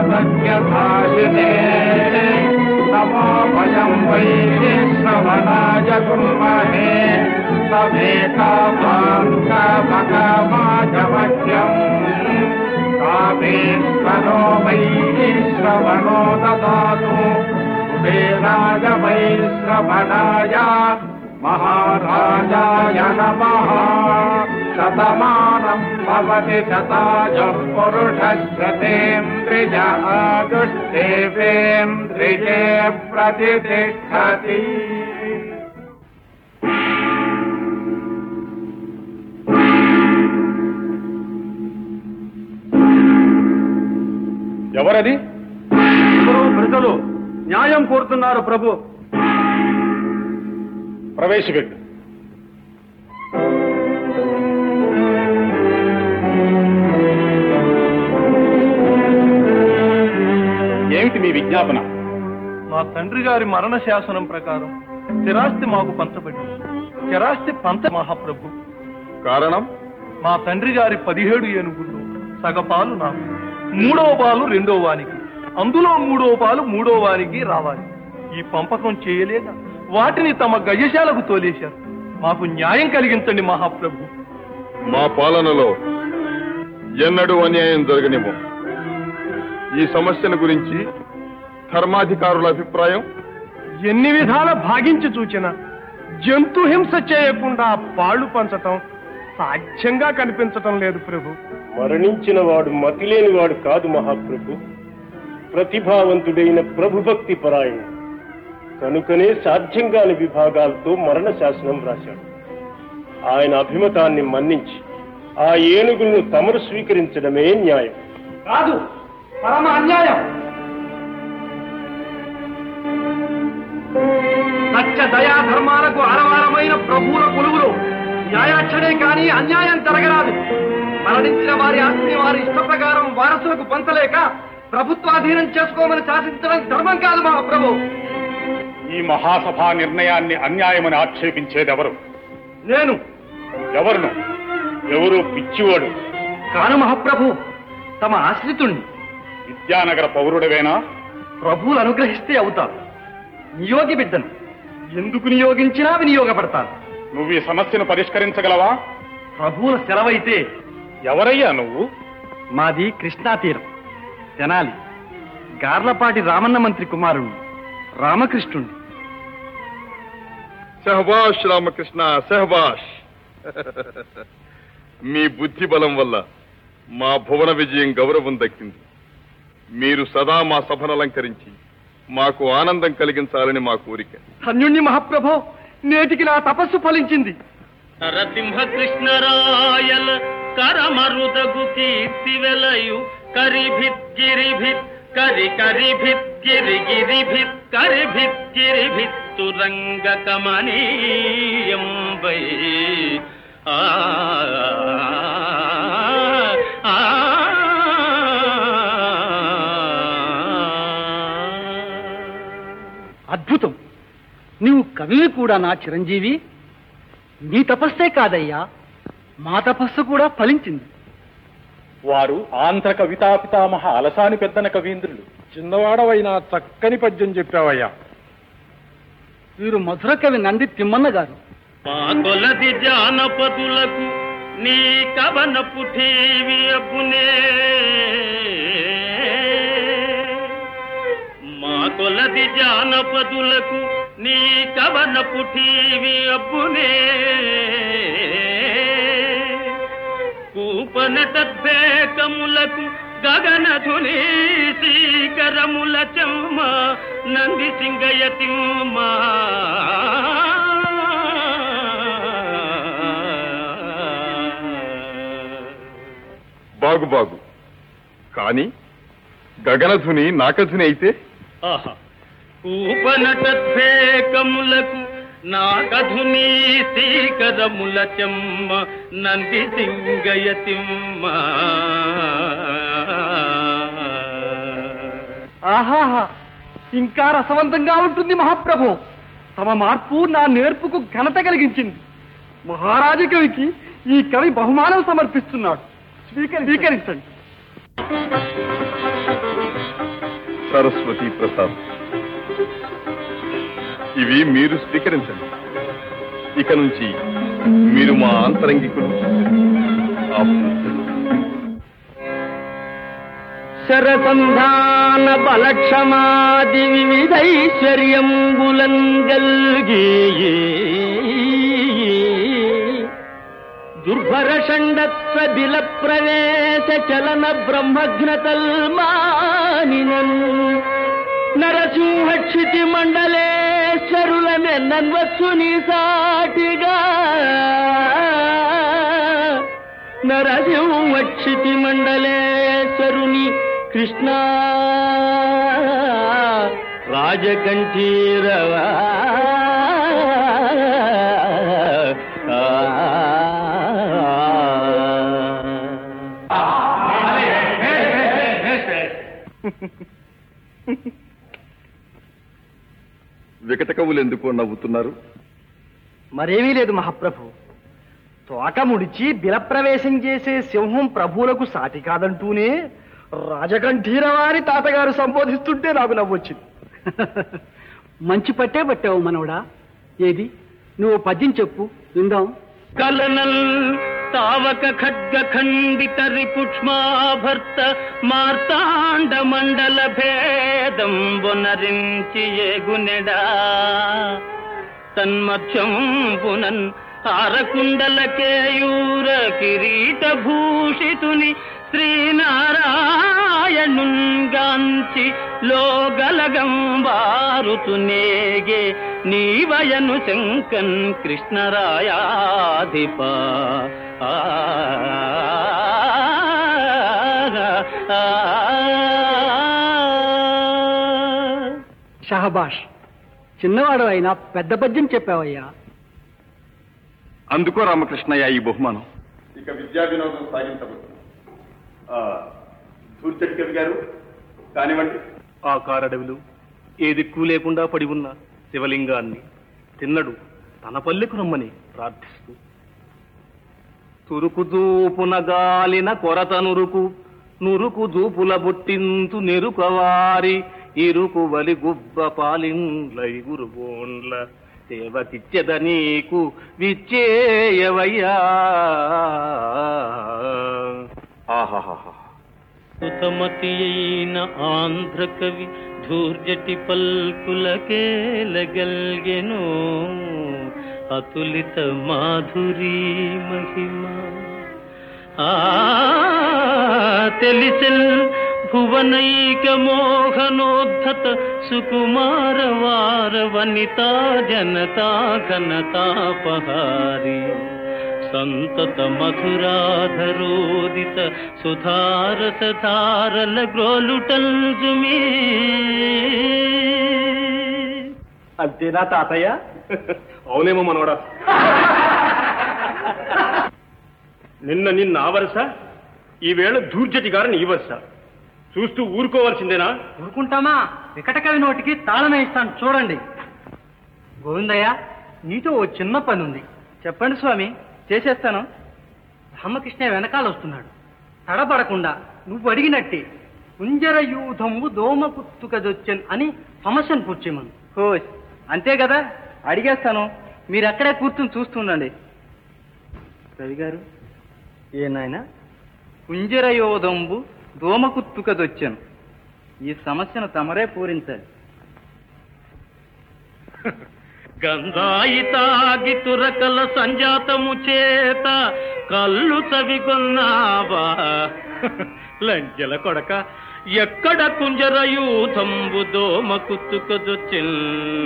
सत्यभाषिते नमो भयं वै श्रवणाय कुर्महे समेकाभाङ्कमकमाजमह्यम् कामेश्वरो वै श्रवणो ददातु कुबेराय वै श्रवणाय महाराजाय नमः शतमानं भवति शताय पुरुषश्रतेन्द्रिय आदुष्टेवेन्द्रिये प्रतिष्ठति ఎవరది ఎవరో ప్రజలు న్యాయం కోరుతున్నారు ప్రభు ప్రవేశపెట్టు ఏమిటి మీ విజ్ఞాపన మా తండ్రి గారి మరణ శాసనం ప్రకారం స్థిరాస్తి మాకు పంచబడింది స్థిరాస్తి పంచ మహాప్రభు కారణం మా తండ్రి గారి పదిహేడు ఏనుగుళ్ళు సగపాలు నాకు మూడవ పాలు రెండో వానికి అందులో మూడవ పాలు మూడో వానికి రావాలి ఈ పంపకం చేయలేక వాటిని తమ గజశాలకు తోలేశారు మాకు న్యాయం కలిగించండి మహాప్రభు మా పాలనలో ఎన్నడూ అన్యాయం జరగనివ్వం ఈ సమస్యను గురించి ధర్మాధికారుల అభిప్రాయం ఎన్ని విధాల భాగించి చూచిన జంతు హింస చేయకుండా పాళ్లు పంచటం సాధ్యంగా కనిపించటం లేదు ప్రభు మరణించిన వాడు మతిలేని వాడు కాదు మహాప్రభు ప్రతిభావంతుడైన ప్రభుభక్తి పరాయణుడు కనుకనే సాధ్యం కాని విభాగాలతో మరణ శాసనం రాశాడు ఆయన అభిమతాన్ని మన్నించి ఆ ఏనుగులను తమరు స్వీకరించడమే న్యాయం కాదు పరమ అన్యాయం సత్య దయా ధర్మాలకు ఆరవారమైన ప్రభువుల కొలువులు న్యాయాక్షడే కాని అన్యాయం జరగరాదు మరణించిన వారి ఆస్తిని వారి ఇష్ట ప్రకారం వారసులకు పంచలేక ప్రభుత్వాధీనం చేసుకోమని శాసించడం ధర్మం కాదు మా ప్రభు ఈ మహాసభా నిర్ణయాన్ని అన్యాయమని ఆక్షేపించేదెవరు నేను ఎవరును ఎవరు పిచ్చివాడు కాను మహాప్రభు తమ ఆశ్రితుణ్ణి విద్యానగర పౌరుడవేనా ప్రభువులు అనుగ్రహిస్తే అవుతారు నియోగి బిడ్డను ఎందుకు నియోగించినా వినియోగపడతాను నువ్వు ఈ సమస్యను పరిష్కరించగలవా ప్రభువుల సెలవైతే ఎవరయ్యా నువ్వు మాది కృష్ణా తీరం తెనాలి గార్లపాటి రామన్న మంత్రి కుమారుణ్ణి రామకృష్ణుణ్ణి సహబాష్ రామకృష్ణ సహబాష్ మీ బుద్ధి బలం వల్ల మా భువన విజయం గౌరవం దక్కింది మీరు సదా మా సభను అలంకరించి మాకు ఆనందం కలిగించాలని మా కోరిక ధన్యుణ్ణి మహాప్రభో నేటికి నా తపస్సు ఫలించింది నరసింహ కృష్ణరాయల కరమరుదగు కీర్తి వెలయు కరిభిత్ గిరిభిత్ కరి కరిభిత్ గిరి గిరిభిత్ కరిభిత్ గిరిభిత్ తురంగ కమనీయం వై ఆ ఆ, ఆ. అద్భుతం నీవు కవివి కూడా నా చిరంజీవి నీ తపస్సే కాదయ్యా మా తపస్సు కూడా ఫలించింది వారు ఆంధ్ర కవితా పితామహ అలసాని పెద్దన కవీంద్రులు చిన్నవాడవైనా చక్కని పద్యం చెప్పావయ్యా వీరు మధుర కవి నంది తిమ్మన్న గారు మా కొలది జానపదులకు నీ కవన పుఠీవి అప్పునే మా కొలది జానపదులకు నీ కవన పుఠీవి అప్పునే కూపనటద్వేకములకు గగనధుని శీకరముల చెమ్మ నంది సింగయతిమ్మా బాగు బాగు కానీ గగనధుని నాకధుని అయితే కూపనటద్వేకములకు నాకధుని శీకరముల చెమ్మ నంది సింగయతిమ్మ ఆహాహా ఇంకా రసవంతంగా ఉంటుంది మహాప్రభు తమ మార్పు నా నేర్పుకు ఘనత కలిగించింది మహారాజు కవికి ఈ కవి బహుమానం సమర్పిస్తున్నాడు స్వీకరి స్వీకరించండి సరస్వతి ప్రసాద్ ఇవి మీరు స్వీకరించండి ఇక నుంచి మీరు మా ఆంతరంగికులు ఆప్తులు. శరసంధాన బలక్షమాది వివిధైశ్వర్యంబులం గల్గి దుర్భర షండత్వ బిల ప్రవేశ చలన బ్రహ్మఘ్నతల్మానినన్ నరసింహక్షితి మండలేశ్వరులమెన్నన్వచ్చు నీ సాటిగా నరసింహక్షితి మండలేశ్వరుని కృష్ణ రాజకంఠీరవా వికట కవులు ఎందుకు నవ్వుతున్నారు మరేమీ లేదు మహాప్రభు తోక ముడిచి బిలప్రవేశం చేసే సింహం ప్రభువులకు సాటి కాదంటూనే రాజకంఠీరవారి తాతగారు సంబోధిస్తుంటే నాకు నవ్వొచ్చింది మంచి పట్టే పట్టావు మనవడా ఏది నువ్వు పద్యం చెప్పు విందాం కలనల్ తావక ఖడ్గ ఖండిత రిపుక్ష్మాభర్త మార్తాండ మండల భేదం బొనరించి ఏగునెడా తన్మధ్యం పునన్ హారకుండల కేయూర కిరీట భూషితుని శ్రీనారాయణుంగాంచి లోగలగం వారుతునేగే నీవయను శంకన్ కృష్ణరాయాధిప ఆ, ఆ, షహబాష్ చిన్నవాడు అయినా పెద్ద పద్యం చెప్పావయ్యా అందుకో రామకృష్ణయ్య ఈ బహుమానం ఇక విద్యా వినోదం సాగించవచ్చు దూర్చటి కవి గారు కానివ్వండి ఆ కారడవిలు ఏ దిక్కు లేకుండా పడి ఉన్న శివలింగాన్ని తిన్నడు తన పల్లెకు రమ్మని ప్రార్థిస్తూ తురుకు దూపున గాలిన కొరత నురుకు నురుకు దూపుల బొట్టింతు నెరుకవారి ఇరుకు వలి గుబ్బ పాలిండ్లైగురు బోండ్ల సేవకిచ్చెద నీకు విచ్చేయవయ్యా ఆహాహా సుతమతి అయిన ఆంధ్ర కవి ధూర్జటి పల్కులకేలగల్గెను అతులిత మాధురీ మహిమ ఆ తెలిసెల్ భువనైక మోహనోద్ధత సుకుమార వార వనితా జనతా ఘనతాపహారి సంతత మధురాధరోదిత సుధారసధారల గ్రోలుటల్జుమీ అంతేనా తాతయ్య అవునేమో మనవడా నిన్న నిన్న ఆ వరుస ఈవేళ దూర్జటి గారిని ఈ వరుస చూస్తూ ఊరుకోవాల్సిందేనా ఊరుకుంటామా వికట కవి నోటికి తాళమే ఇస్తాను చూడండి గోవిందయ్య నీతో ఓ చిన్న పని ఉంది చెప్పండి స్వామి చేసేస్తాను రామకృష్ణ వెనకాల వస్తున్నాడు తడబడకుండా నువ్వు అడిగినట్టే కుంజర యూధము దోమ పుత్తుకదొచ్చన్ అని సమస్యను కూర్చేమను హోస్ అంతే కదా అడిగేస్తాను మీరు అక్కడే కూర్చుని చూస్తుండండి రవి గారు ఏ నాయన కుంజర యోధంబు దోమకుత్తుకదొచ్చాను ఈ సమస్యను తమరే పూరించాలి గంధాయి తాగి తురకల సంజాతము చేత కళ్ళు చవికొన్నావా లంచెల కొడక ఎక్కడ కుంజర యూథంబు దోమ కుత్తుకొదొచ్చిన్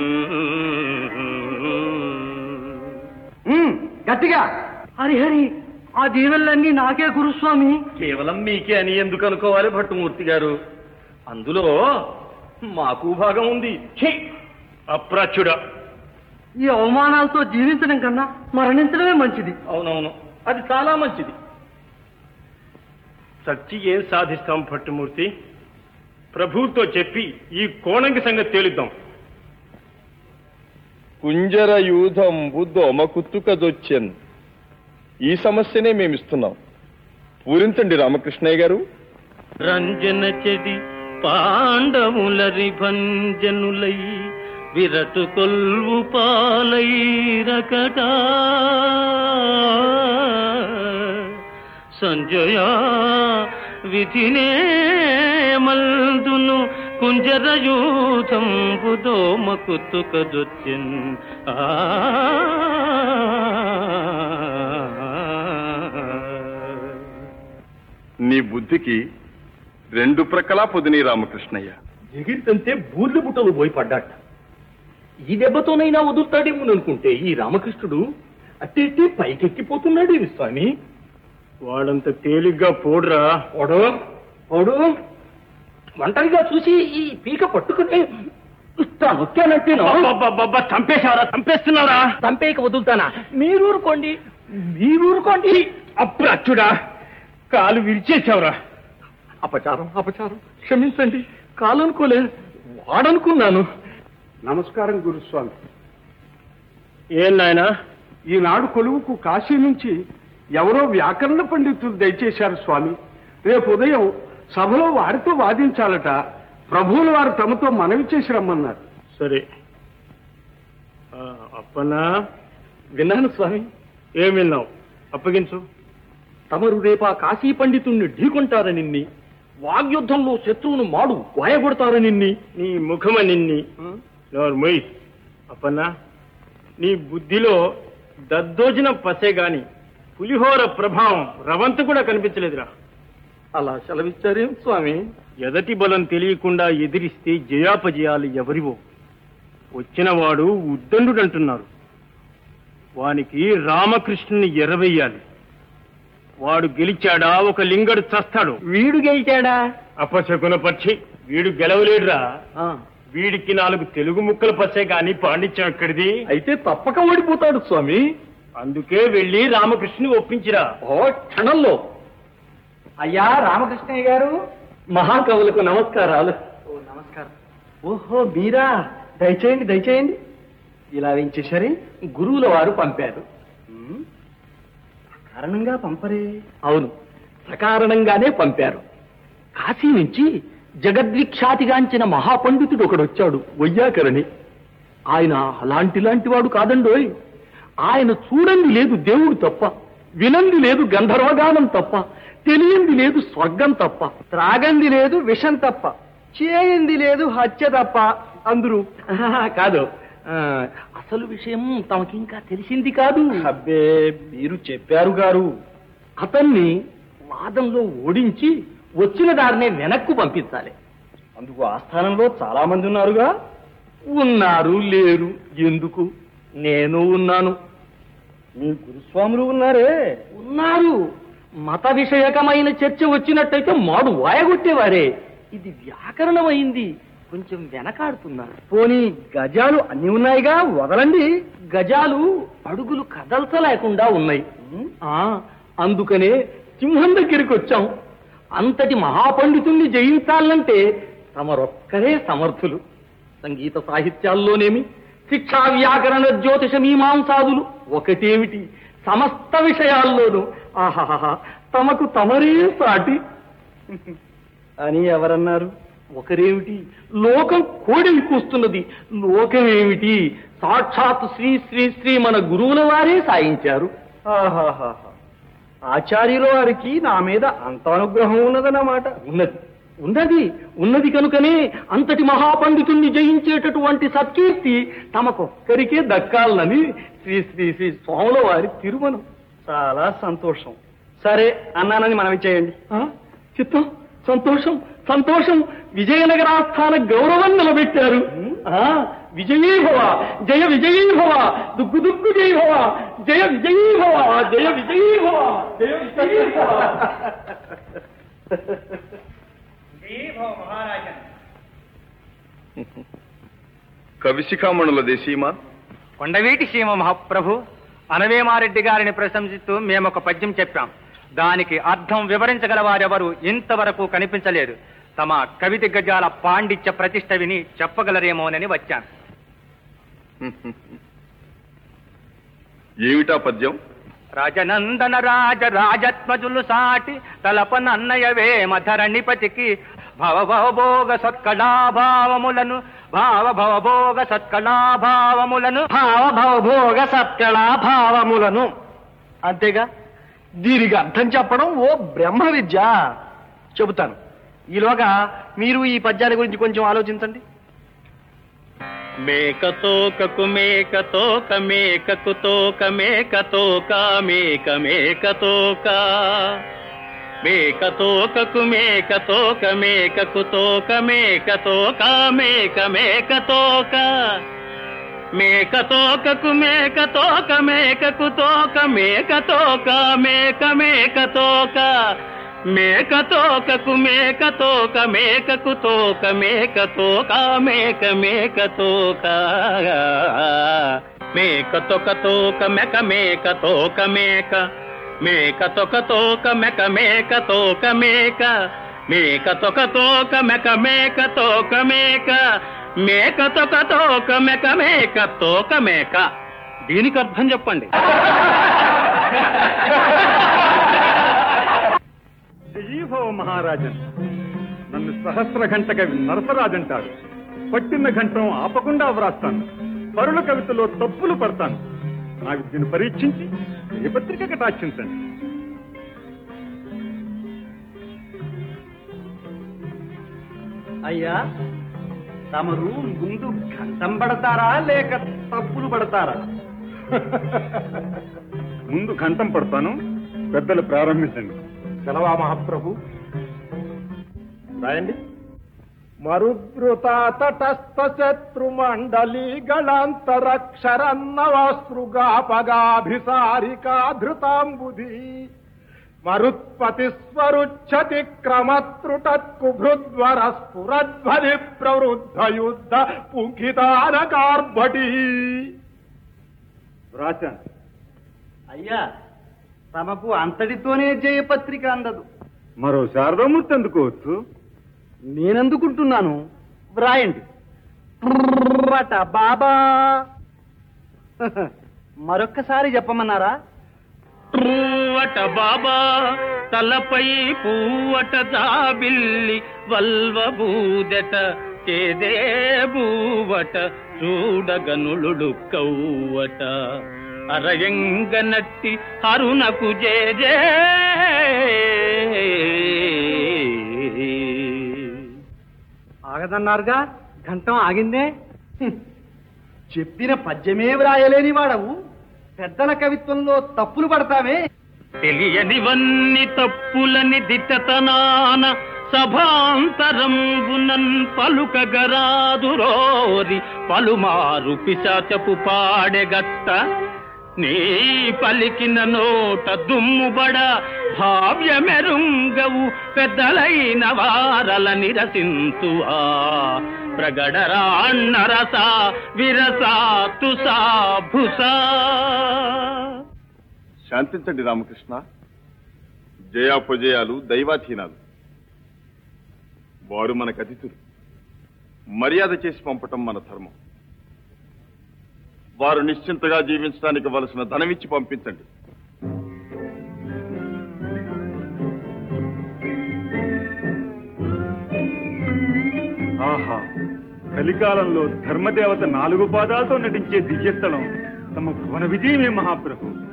గట్టిగా హరిహరి ఆ దీవెనలన్నీ నాకే గురుస్వామి కేవలం మీకే అని ఎందుకు అనుకోవాలి భట్టుమూర్తి గారు అందులో మాకు భాగం ఉంది ఛీ! అప్రాచ్యుడా ఈ అవమానాలతో జీవించడం కన్నా మరణించడమే మంచిది అవునవును అది చాలా మంచిది సచ్చి ఏం సాధిస్తాం భట్టుమూర్తి ప్రభువుతో చెప్పి ఈ కోణంకి సంగతి తేలుద్దాం కుంజర యూధంబు దోమ కుత్తుకదొచ్చెన్ ఈ సమస్యనే మేమిస్తున్నాం పూరించండి రామకృష్ణయ్య గారు రంజన చెడి పాండవులరి భంజనులై విరటు కొల్వు పాలైరకట సంజయ విధినే మల్దును కుంజరయూథంబుదో మకుతుకదొచ్చిన్ ఆ నీ బుద్ధికి రెండు ప్రక్కలా పొదిని రామకృష్ణయ్య ఎగిరితంతే బూర్లు బుట్టలు పోయి పడ్డాట ఈ దెబ్బతోనైనా వదులుతాడేమో అనుకుంటే ఈ రామకృష్ణుడు అట్టి ఇట్టి పైకెక్కిపోతున్నాడు ఈ స్వామి వాడంత తేలిగ్గా పోడురా ఓడు ఓడు ఒంటరిగా చూసి ఈ పీక పట్టుకుని ఇస్తా నొక్కానంటేను అబ్బబ్బబ్బబ్బ, చంపేశారా చంపేస్తున్నారా చంపేక వదులుతానా మీరూరుకోండి మీరూరుకోండి అప్రాచ్యుడా కాలు విరిచేశావురా అపచారం అపచారం క్షమించండి కాలనుకోలే వాడనుకున్నాను నమస్కారం గురుస్వామి ఏం నాయనా ఈనాడు కొలువుకు కాశీ నుంచి ఎవరో వ్యాకరణ పండితులు దయచేశారు స్వామి రేపు ఉదయం సభలో వారితో వాదించాలట ప్రభువుల వారు తమతో మనవి చేసి రమ్మన్నారు సరే ఆ, అప్పన్నా విన్నాను స్వామి ఏం విన్నావు అప్పగించు తమరు రేపా కాశీ పండితుణ్ణి ఢీకొంటారనిన్ని వాగ్యుద్ధంలో శత్రువును మాడు వాయగొడతారనిన్ని నీ ముఖమ నిన్ని నోర్మొయ్ అప్పన్నా నీ బుద్ధిలో దద్దోజన పసే గాని పులిహోర ప్రభావం రవంతు కూడా కనిపించలేదురా అలా సెలవిచ్చారేం స్వామి ఎదటి బలం తెలియకుండా ఎదిరిస్తే జయాపజయాలు ఎవరివో వచ్చినవాడు ఉద్దండుడంటున్నారు వానికి రామకృష్ణుని ఎరవేయాలి వాడు గెలిచాడా ఒక లింగడు చస్తాడు వీడు గెలిచాడా అపశకున పక్షి వీడు గెలవలేడురా ఆ, వీడికి నాలుగు తెలుగు ముక్కలు పచ్చే గాని పాండిత్యం ఎక్కడిది అయితే తప్పక ఓడిపోతాడు స్వామి అందుకే వెళ్ళి రామకృష్ణుని ఒప్పించిరా ఓ క్షణంలో అయ్యా రామకృష్ణయ్య గారు మహాకవులకు నమస్కారాలు ఓ నమస్కారం ఓహో మీరా దయచేయండి దయచేయండి ఇలా వేయించేసరి గురువుల వారు పంపారు కారణంగా పంపరే అవును సకారణంగానే పంపారు కాశీ నుంచి జగద్విఖ్యాతిగాంచిన మహాపండితుడు ఒకడొచ్చాడు వయ్యాకరణి ఆయన అలాంటి లాంటి వాడు కాదండోయ్ ఆయన చూడండి లేదు దేవుడు తప్ప వినంది లేదు గంధర్వగానం తప్ప తెలియంది లేదు స్వర్గం తప్ప త్రాగంది లేదు విషం తప్ప చేయింది లేదు హత్య తప్ప అందరూ ఆహా, కాదు ఆ, అసలు విషయం తమకింకా తెలిసింది కాదు అబ్బే మీరు చెప్పారు గారు అతన్ని వాదంలో ఓడించి వచ్చిన దారినే వెనక్కు పంపించాలి అందుకు ఆస్థానంలో చాలా మంది ఉన్నారుగా ఉన్నారు లేరు ఎందుకు నేను ఉన్నాను మీ గురుస్వాములు ఉన్నారే ఉన్నారు మత విషయకమైన చర్చ వచ్చినట్టయితే మాడు వాయగొట్టేవారే ఇది వ్యాకరణమైంది కొంచెం వెనకాడుతున్నారు పోనీ గజాలు అన్ని ఉన్నాయిగా వదలండి గజాలు అడుగులు కదల్చలేకుండా ఉన్నాయి ఆ అందుకనే సింహం దగ్గరికి వచ్చాం అంతటి మహాపండితుణ్ణి జయించాలంటే తమరొక్కరే సమర్థులు సంగీత సాహిత్యాల్లోనేమి శిక్షా వ్యాకరణ జ్యోతిష మీమాంసాదులు ఒకటేమిటి సమస్త విషయాల్లోనూ ఆహాహా తమకు తమరే సాటి అని ఎవరన్నారు ఒకరేమిటి లోకం కోడిని కూస్తున్నది లోకమేమిటి సాక్షాత్ శ్రీ శ్రీ శ్రీ మన గురువుల వారే సాయించారు ఆహాహాహా. ఆచార్యుల వారికి నా మీద అంత అనుగ్రహం ఉన్నదన్నమాట ఉన్నది ఉన్నది ఉన్నది కనుకనే అంతటి మహాపండితుణ్ణి జయించేటటువంటి సత్కీర్తి తమకొక్కరికే దక్కాలని శ్రీ శ్రీ శ్రీ స్వాముల వారి తిరుమనం చాలా సంతోషం సరే అన్నానని మనవి చేయండి ఆ? చిత్తం సంతోషం సంతోషం విజయనగరాస్థాన గౌరవం నిలబెట్టారు ఆ విజయీభవ జయ విజయీభవ దుగ్గు దుగ్గు జయభవ జయ విజయీభవ జయ విజయీభవ జయ విజయీభవ కవిశిఖామణుల దేశీమా కొండవీటి సీమ మహాప్రభు అనవేమారెడ్డి గారిని ప్రశంసిస్తూ మేము ఒక పద్యం చెప్పాం దానికి అర్థం వివరించగల వారెవరు ఇంతవరకు కనిపించలేదు తమ కవిత గజాల పాండిత్య ప్రతిష్ట విని చెప్పగలరేమోనని వచ్చాను ఏమిటా పద్యం రాజనందన రాజ రాజత్మజులు సాటి తలపనన్నయవే మధరణిపతికి భవ భవభోగ సత్కళాభావములను భావ భవభోగ సత్కళాభావములను భావ భవభోగ సత్కళాభావములను అంతేగా దీనికి అర్థం చెప్పడం ఓ బ్రహ్మ విద్య చెబుతాను ఈలోగా మీరు ఈ పద్యాల గురించి కొంచెం ఆలోచించండి మేకతోకకు మేకతోక మేకకు తోక మేకతోక మేక మేకతోక మేకతోకకు మేకతోక మేకకు తోక మేకతోక మేక మేకతోక మేకతోకకు మేకతోక మేకకు తోక మేకతోక మేక మేకతోక మేకతోకకు మేకతోక మేకకు తోక మేకతోక మేక మేకతోక మేకతోక తోక మెక మేకతోక మేక మేకతోక తోక మెక మేకతోక మేక మేకతోక తోక మెక మేకతోక మేక మేకతోక తోక మెక మేక తోక మేక దీనికి అర్థం చెప్పండి జయీభవ మహారాజన్ నన్ను సహస్ర గంట కవి నరసరాజంటాడు పట్టిన గంటం ఆపకుండా వ్రాస్తాను పరుల కవితలో తప్పులు పడతాను నా విద్యను పరీక్షించి ఏ పత్రిక కటాక్షించండి అయ్యా తమరు ముందు గంటం పడతారా లేక తప్పులు పడతారా ముందు ఘంటం పడతాను పెద్దలు ప్రారంభించండి సెలవా మహాప్రభు రాయండి మరుద్రుత తటస్థ శత్రు మండలి గళాంతరక్షరన్నవాస్తృగాపగాభిసారికా ధృతాంబుధి మరుత్పతి స్వరుచ్చతి క్రమత్రుటత్కుభృద్వర స్ఫురధ్వని ప్రవృద్ధ యుద్ధ పుంఖితానకార్భటి రాశాను అయ్యా తమకు అంతటితోనే జయపత్రిక అందదు మరో శారదామూర్తి అందుకోవచ్చు నేనందుకుంటున్నాను వ్రాయండి ట్రట బాబా మరొక్కసారి చెప్పమన్నారా పూవట బాబా తలపై పూవట జాబిల్లి వల్వ బూదట చేదే బూవట చూడగనులు కవ్వట అరయంగనట్టి అరుణకు జే ఆగదన్నారుగా గంటం ఆగిందే హ్మ్. చెప్పిన పద్యమే వ్రాయలేని వాడవు పెద్దల కవిత్వంలో తప్పులు పడతావే తెలియనివన్ని తప్పులని దిట్టతనాన సభాంతరంబునన్ పలుకగరాదురోరి పలుమారు పిశాచపు పాడెగట్ట నీ పలికిన నోట దుమ్ముబడ భావ్యమెరుంగవు పెద్దలైన వారల నిరసింతువా ప్రగడరాన్నరస విరసా తుసా భుసా శాంతించండి రామకృష్ణ జయాపజయాలు దైవాధీనాలు వారు మనకు అతిథులు మర్యాద చేసి పంపటం మన ధర్మం వారు నిశ్చింతగా జీవించడానికి వలసిన ధనమిచ్చి పంపించండి ఆహా కలికాలంలో ధర్మదేవత నాలుగు పాదాలతో నటించే దివ్యస్థలం తమ భువన విజయమే మహాప్రభు